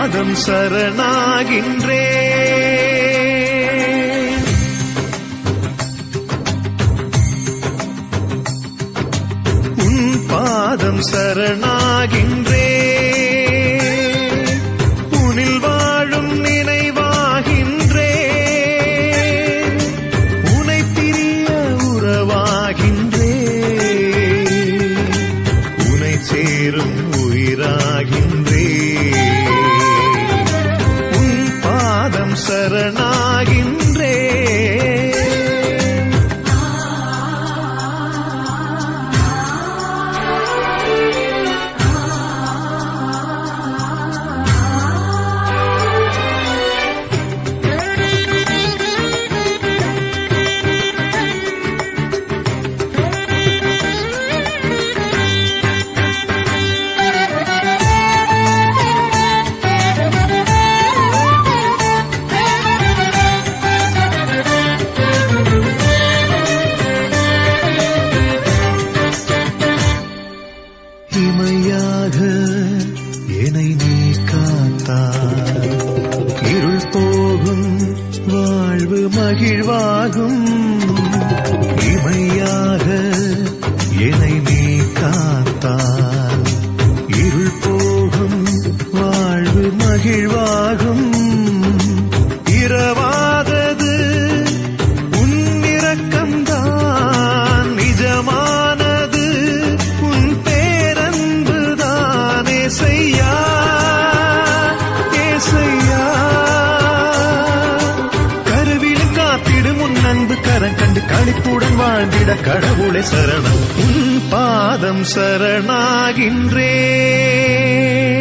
பாதம் சரணாகின்றே உன் பாதம் சரணாகின்றே உனில் வாழும் நினைவாகின்றே உனை பிரிய உறவாகின்றே உனை சேரும் உயிராகின்றே உன் பாதம் சரணாகின்றே இமையாக என்னை நீ காத்தாய் இருள் போகும் வாழ்வு மகிழ்வாகும் இமையாக என்னை நீ காத்தாய் இருள் போகும் வாழ்வு மகிழ்வாகும் இரவாதது உன் இரக்கம்தான் நிஜமானது உன் பேரன்புதான் ஏசையா ஏசையா கருவில காத்திடும் உன் அன்பு கரம் கண்டு களிப்புடன் வாழ்ந்திட கடவுளை சரணம் உன் பாதம் சரணாகின்றே